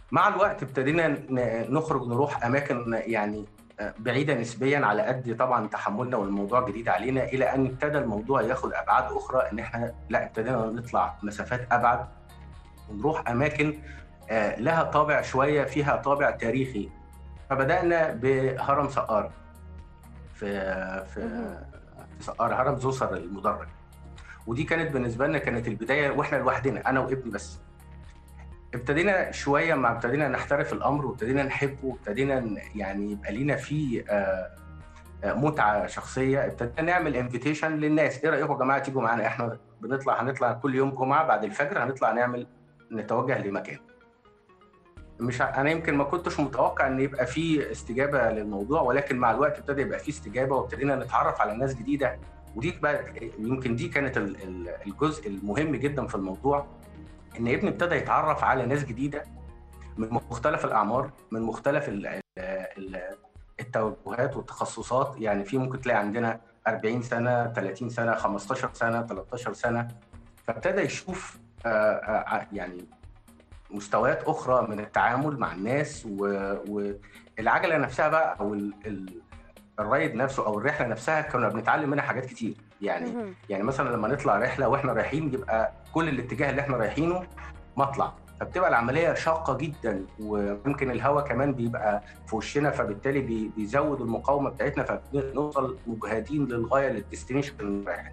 مع الوقت ابتدينا ن- نخرج نروح اماكن يعني آه، بعيده نسبيا على قد طبعا تحملنا والموضوع جديد علينا الى ان ابتدى الموضوع ياخد ابعاد اخرى ان احنا لا ابتدينا نطلع مسافات ابعد ونروح اماكن آه، لها طابع شويه فيها طابع تاريخي فبدانا بهرم سقاره في في مهم. في سقاره هرم زوسر المدرج ودي كانت بالنسبه لنا كانت البدايه واحنا لوحدنا انا وابني بس ابتدينا شويه مع ابتدينا نحترف الامر وابتدينا نحبه وابتدينا ن- يعني يبقى لينا فيه آه، آه، متعه شخصيه ابتدينا نعمل انفيتيشن للناس ايه رايكم يا جماعه تيجوا معانا احنا بنطلع هنطلع كل يوم جمعه بعد الفجر هنطلع نعمل نتوجه لمكان مش ع- انا يمكن ما كنتش متوقع ان يبقى في استجابه للموضوع ولكن مع الوقت ابتدى يبقى في استجابه وابتدينا نتعرف على ناس جديده ودي بقى يمكن دي كانت ال- ال- الجزء المهم جدا في الموضوع ان ابني ابتدى يتعرف على ناس جديده من مختلف الاعمار من مختلف ال- ال- ال- التوجهات والتخصصات يعني في ممكن تلاقي عندنا 40 سنه 30 سنه 15 سنه 13 سنه فابتدى يشوف آه، آه، يعني مستويات اخرى من التعامل مع الناس و- والعجله نفسها بقى او ال- ال- الرايد نفسه او الرحله نفسها كنا بنتعلم منها حاجات كتير يعني مهم. يعني مثلا لما نطلع رحله واحنا رايحين يبقى كل الاتجاه اللي احنا رايحينه مطلع فبتبقى العمليه شاقه جدا وممكن الهواء كمان بيبقى في وشنا فبالتالي بي- بيزود المقاومه بتاعتنا فبنوصل مجهدين للغايه للديستنيشن اللي رايحين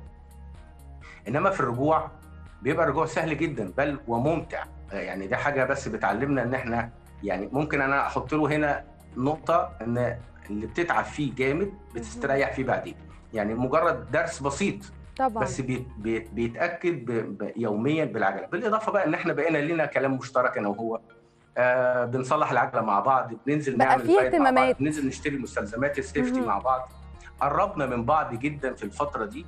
انما في الرجوع بيبقى الرجوع سهل جدا بل وممتع يعني دي حاجه بس بتعلمنا ان احنا يعني ممكن انا احط له هنا نقطه ان اللي بتتعب فيه جامد بتستريح فيه بعدين يعني مجرد درس بسيط طبعا بس بيت بيت بيتاكد ب ب يوميا بالعجله بالاضافه بقى ان احنا بقينا لنا كلام مشترك انا وهو آه بنصلح العجله مع بعض بننزل بقى نعمل في رايد مع بعض اهتمامات. بننزل نشتري مستلزمات السيفتي مهم. مع بعض قربنا من بعض جدا في الفتره دي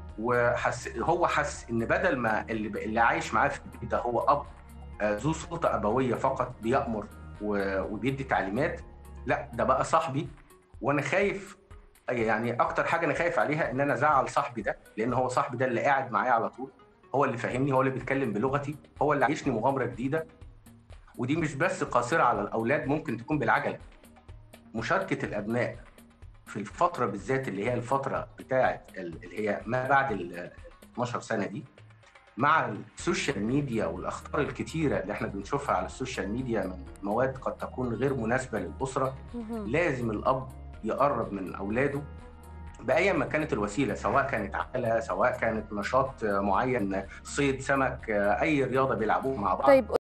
وحس هو حس ان بدل ما اللي, اللي عايش معاه في البيت ده هو اب آه، ذو سلطه ابويه فقط بيامر و- وبيدي تعليمات لا ده بقى صاحبي وانا خايف يعني اكتر حاجه انا خايف عليها ان انا ازعل صاحبي ده لان هو صاحبي ده اللي قاعد معايا على طول هو اللي فاهمني هو اللي بيتكلم بلغتي هو اللي عايشني مغامره جديده ودي مش بس قاصره على الاولاد ممكن تكون بالعجله مشاركه الابناء في الفتره بالذات اللي هي الفتره بتاعه ال- اللي هي ما بعد ال 12 سنه دي مع السوشيال ميديا والاخطار الكتيره اللي احنا بنشوفها على السوشيال ميديا من مواد قد تكون غير مناسبه للاسره مهم. لازم الاب يقرب من اولاده بايا ما كانت الوسيله سواء كانت عقله سواء كانت نشاط معين صيد سمك اي رياضه بيلعبوها مع بعض طيب